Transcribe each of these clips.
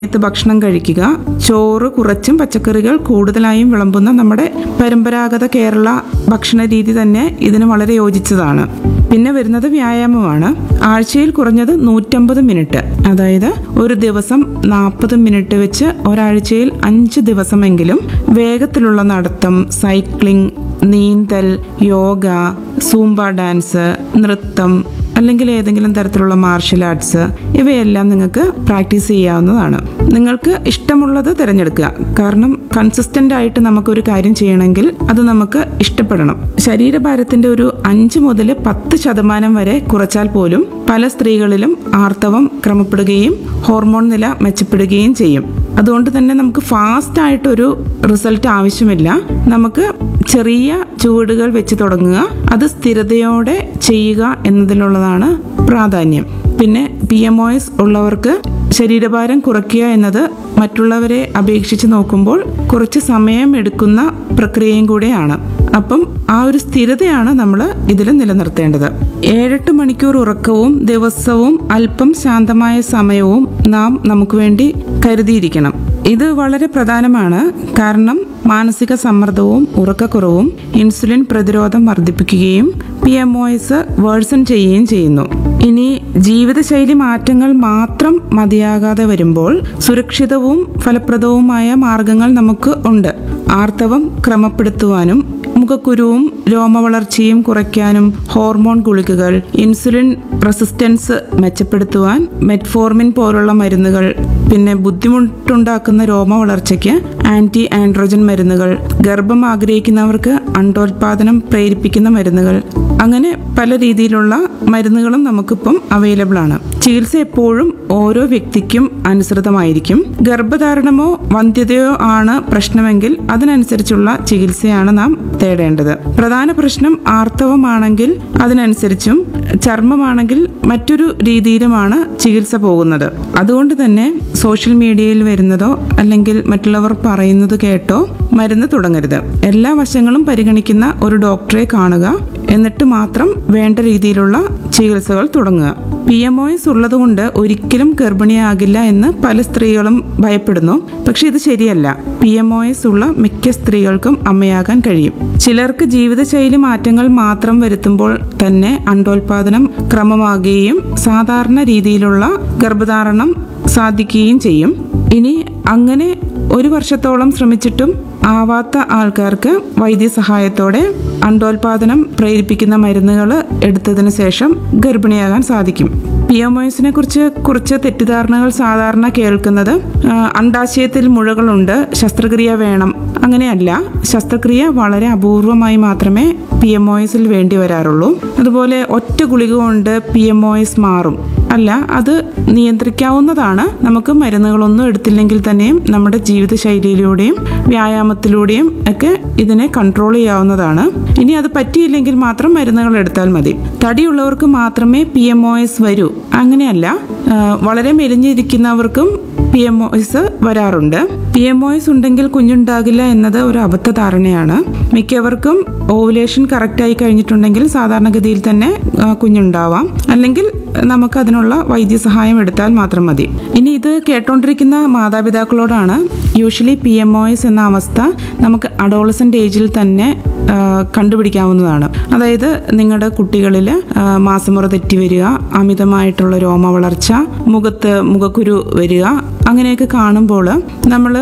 സമയത്ത് ഭക്ഷണം കഴിക്കുക ചോറ് കുറച്ചും പച്ചക്കറികൾ കൂടുതലായും വിളമ്പുന്ന നമ്മുടെ പരമ്പരാഗത കേരള ഭക്ഷണ രീതി തന്നെ ഇതിന് വളരെ യോജിച്ചതാണ് പിന്നെ വരുന്നത് വ്യായാമമാണ് ആഴ്ചയിൽ കുറഞ്ഞത് നൂറ്റമ്പത് മിനിറ്റ് അതായത് ഒരു ദിവസം നാൽപ്പത് മിനിറ്റ് വെച്ച് ഒരാഴ്ചയിൽ അഞ്ച് ദിവസമെങ്കിലും വേഗത്തിലുള്ള നടത്തം സൈക്ലിംഗ് നീന്തൽ യോഗ സൂംബ ഡാൻസ് നൃത്തം അല്ലെങ്കിൽ ഏതെങ്കിലും തരത്തിലുള്ള മാർഷൽ ആർട്സ് ഇവയെല്ലാം നിങ്ങൾക്ക് പ്രാക്ടീസ് ചെയ്യാവുന്നതാണ് നിങ്ങൾക്ക് ഇഷ്ടമുള്ളത് തിരഞ്ഞെടുക്കുക കാരണം കൺസിസ്റ്റന്റ് ആയിട്ട് നമുക്കൊരു കാര്യം ചെയ്യണമെങ്കിൽ അത് നമുക്ക് ഇഷ്ടപ്പെടണം ശരീരഭാരത്തിന്റെ ഒരു അഞ്ച് മുതൽ പത്ത് ശതമാനം വരെ കുറച്ചാൽ പോലും പല സ്ത്രീകളിലും ആർത്തവം ക്രമപ്പെടുകയും ഹോർമോൺ നില മെച്ചപ്പെടുകയും ചെയ്യും അതുകൊണ്ട് തന്നെ നമുക്ക് ഫാസ്റ്റ് ആയിട്ടൊരു റിസൾട്ട് ആവശ്യമില്ല നമുക്ക് ചെറിയ ചുവടുകൾ വെച്ച് തുടങ്ങുക അത് സ്ഥിരതയോടെ ചെയ്യുക എന്നതിലുള്ളതാണ് പ്രാധാന്യം പിന്നെ പി എം ഒ എസ് ഉള്ളവർക്ക് ശരീരഭാരം കുറയ്ക്കുക എന്നത് മറ്റുള്ളവരെ അപേക്ഷിച്ച് നോക്കുമ്പോൾ കുറച്ച് സമയം എടുക്കുന്ന പ്രക്രിയയും കൂടെയാണ് അപ്പം ആ ഒരു സ്ഥിരതയാണ് നമ്മൾ ഇതിൽ നിലനിർത്തേണ്ടത് ഏഴെട്ട് മണിക്കൂർ ഉറക്കവും ദിവസവും അല്പം ശാന്തമായ സമയവും നാം നമുക്ക് വേണ്ടി കരുതിയിരിക്കണം ഇത് വളരെ പ്രധാനമാണ് കാരണം മാനസിക സമ്മർദ്ദവും ഉറക്കക്കുറവും ഇൻസുലിൻ പ്രതിരോധം വർദ്ധിപ്പിക്കുകയും P M O S worsen ചെയ്യുകയും ചെയ്യുന്നു ഇനി ജീവിതശൈലി മാറ്റങ്ങൾ മാത്രം മതിയാകാതെ വരുമ്പോൾ സുരക്ഷിതവും ഫലപ്രദവുമായ മാർഗങ്ങൾ നമുക്ക് ഉണ്ട് ആർത്തവം ക്രമപ്പെടുത്തുവാനും മുഖക്കുരുവും രോമവളർച്ചയും കുറയ്ക്കാനും ഹോർമോൺ ഗുളികകൾ ഇൻസുലിൻ റെസിസ്റ്റൻസ് മെച്ചപ്പെടുത്തുവാൻ മെറ്റ്ഫോർമിൻ പോലുള്ള മരുന്നുകൾ പിന്നെ ബുദ്ധിമുട്ടുണ്ടാക്കുന്ന രോമവളർച്ചയ്ക്ക് ആന്റി ആൻഡ്രോജൻ മരുന്നുകൾ ഗർഭം ആഗ്രഹിക്കുന്നവർക്ക് അണ്ടോത്പാദനം പ്രേരിപ്പിക്കുന്ന മരുന്നുകൾ അങ്ങനെ പല രീതിയിലുള്ള മരുന്നുകളും നമുക്കിപ്പം അവൈലബിൾ ആണ് ചികിത്സ എപ്പോഴും ഓരോ വ്യക്തിക്കും അനുസൃതമായിരിക്കും ഗർഭധാരണമോ വന്ധ്യതയോ ആണ് പ്രശ്നമെങ്കിൽ അതിനനുസരിച്ചുള്ള ചികിത്സയാണ് നാം തേടേണ്ടത് പ്രധാന പ്രശ്നം ആർത്തവമാണെങ്കിൽ അതിനനുസരിച്ചും ചർമ്മമാണെങ്കിൽ മറ്റൊരു രീതിയിലുമാണ് ചികിത്സ പോകുന്നത് അതുകൊണ്ട് തന്നെ സോഷ്യൽ മീഡിയയിൽ വരുന്നതോ അല്ലെങ്കിൽ മറ്റുള്ളവർ പറയുന്നത് കേട്ടോ മരുന്ന് തുടങ്ങരുത് എല്ലാ വശങ്ങളും പരിഗണിക്കുന്ന ഒരു ഡോക്ടറെ കാണുക എന്നിട്ട് മാത്രം വേണ്ട രീതിയിലുള്ള ചികിത്സകൾ തുടങ്ങുക പി എം ഒ എസ് ഉള്ളതുകൊണ്ട് ഒരിക്കലും ഗർഭിണിയാകില്ല എന്ന് പല സ്ത്രീകളും ഭയപ്പെടുന്നു പക്ഷെ ഇത് ശരിയല്ല പി എം ഒ എസ് ഉള്ള മിക്ക സ്ത്രീകൾക്കും അമ്മയാകാൻ കഴിയും ചിലർക്ക് ജീവിതശൈലി മാറ്റങ്ങൾ മാത്രം വരുത്തുമ്പോൾ തന്നെ അണ്ടോൽപാദനം ക്രമമാകുകയും സാധാരണ രീതിയിലുള്ള ഗർഭധാരണം സാധിക്കുകയും ചെയ്യും ഇനി അങ്ങനെ ഒരു വർഷത്തോളം ശ്രമിച്ചിട്ടും ആവാത്ത ആൾക്കാർക്ക് വൈദ്യസഹായത്തോടെ അണ്ടോൽപാദനം പ്രേരിപ്പിക്കുന്ന മരുന്നുകൾ എടുത്തതിന് ശേഷം ഗർഭിണിയാകാൻ സാധിക്കും പി എം ഒസിനെ കുറിച്ച് കുറച്ച് തെറ്റിദ്ധാരണകൾ സാധാരണ കേൾക്കുന്നത് ആ, അണ്ഡാശയത്തിൽ മുഴകളുണ്ട് ശസ്ത്രക്രിയ വേണം അങ്ങനെയല്ല ശസ്ത്രക്രിയ വളരെ അപൂർവമായി മാത്രമേ പി എം ഒ എസിൽ വേണ്ടി വരാറുള്ളൂ അതുപോലെ ഒറ്റ ഗുളിക കൊണ്ട് പി എം ഒ എസ് മാറും അല്ല അത് നിയന്ത്രിക്കാവുന്നതാണ് നമുക്ക് മരുന്നുകളൊന്നും എടുത്തില്ലെങ്കിൽ തന്നെയും നമ്മുടെ ജീവിതശൈലിയിലൂടെയും വ്യായാമത്തിലൂടെയും ഒക്കെ ഇതിനെ കൺട്രോൾ ചെയ്യാവുന്നതാണ് ഇനി അത് പറ്റിയില്ലെങ്കിൽ മാത്രം മരുന്നുകൾ എടുത്താൽ മതി തടിയുള്ളവർക്ക് മാത്രമേ പി എം ഒ എസ് വരൂ അങ്ങനെയല്ല ആ, വളരെ മെലിഞ്ഞിരിക്കുന്നവർക്കും പി എം ഒ എസ് വരാറുണ്ട് പി എം ഒ എസ് ഉണ്ടെങ്കിൽ കുഞ്ഞുണ്ടാകില്ല എന്നത് ഒരു അബദ്ധ ധാരണയാണ് മിക്കവർക്കും ഓവുലേഷൻ കറക്റ്റായി കഴിഞ്ഞിട്ടുണ്ടെങ്കിൽ സാധാരണഗതിയിൽ തന്നെ ആ, കുഞ്ഞുണ്ടാവാം അല്ലെങ്കിൽ നമുക്ക് അതിനുള്ള വൈദ്യസഹായം എടുത്താൽ മാത്രം മതി ഇനി ഇത് കേട്ടോണ്ടിരിക്കുന്ന മാതാപിതാക്കളോടാണ് usually P M O S എന്ന അവസ്ഥ നമുക്ക് അഡോളസെന്റ് ഏജിൽ തന്നെ ആ, കണ്ടുപിടിക്കാവുന്നതാണ് അതായത് നിങ്ങളുടെ കുട്ടികളിൽ ആ, മാസമുറ തെറ്റി വരിക അമിതമായിട്ടുള്ള രോമ വളർച്ച മുഖത്ത് മുഖക്കുരു വരിക അങ്ങനെയൊക്കെ കാണുമ്പോൾ നമ്മൾ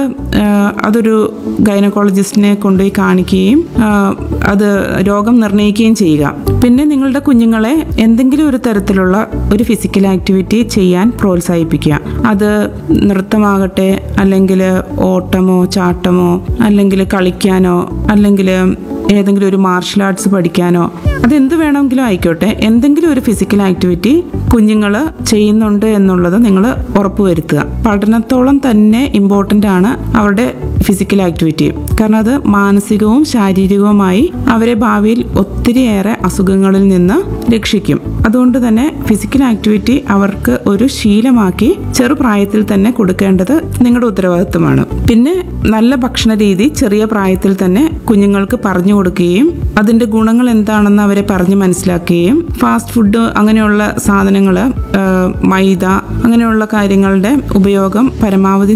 അതൊരു ഗൈനക്കോളജിസ്റ്റിനെ കൊണ്ടുപോയി കാണിക്കുകയും ആ, അത് രോഗം നിർണ്ണയിക്കുകയും ചെയ്യുക പിന്നെ നിങ്ങളുടെ കുഞ്ഞുങ്ങളെ എന്തെങ്കിലും ഒരു തരത്തിലുള്ള ഒരു ഫിസിക്കൽ ആക്ടിവിറ്റി ചെയ്യാൻ പ്രോത്സാഹിപ്പിക്കുക അത് നൃത്തമാകട്ടെ അല്ലെങ്കിൽ ഓട്ടമോ ചാട്ടമോ അല്ലെങ്കിൽ കളിക്കാനോ അല്ലെങ്കിൽ ഏതെങ്കിലും ഒരു മാർഷൽ ആർട്സ് പഠിക്കാനോ അതെന്ത് വേണമെങ്കിലും ആയിക്കോട്ടെ എന്തെങ്കിലും ഒരു ഫിസിക്കൽ ആക്ടിവിറ്റി കുഞ്ഞുങ്ങൾ ചെയ്യുന്നുണ്ട് എന്നുള്ളത് നിങ്ങൾ ഉറപ്പുവരുത്തുക പഠനത്തോളം തന്നെ ഇമ്പോർട്ടൻ്റ് ആണ് അവരുടെ ഫിസിക്കൽ ആക്ടിവിറ്റി കാരണം അത് മാനസികവും ശാരീരികവുമായി അവരെ ഭാവിയിൽ ഒത്തിരിയേറെ അസുഖങ്ങളിൽ നിന്ന് രക്ഷിക്കും അതുകൊണ്ട് തന്നെ ഫിസിക്കൽ ആക്ടിവിറ്റി അവർക്ക് ഒരു ശീലമാക്കി ചെറുപ്രായത്തിൽ തന്നെ കൊടുക്കേണ്ടത് നിങ്ങളുടെ ഉത്തരവാദിത്വമാണ് പിന്നെ നല്ല ഭക്ഷണ രീതി ചെറിയ പ്രായത്തിൽ തന്നെ കുഞ്ഞുങ്ങൾക്ക് പറഞ്ഞു കൊടുക്കുകയും അതിന്റെ ഗുണങ്ങൾ എന്താണെന്ന് അവരെ പറഞ്ഞ് മനസ്സിലാക്കുകയും ഫാസ്റ്റ് ഫുഡ് അങ്ങനെയുള്ള സാധനങ്ങൾ മൈദ അങ്ങനെയുള്ള കാര്യങ്ങളുടെ ഉപയോഗം പരമാവധി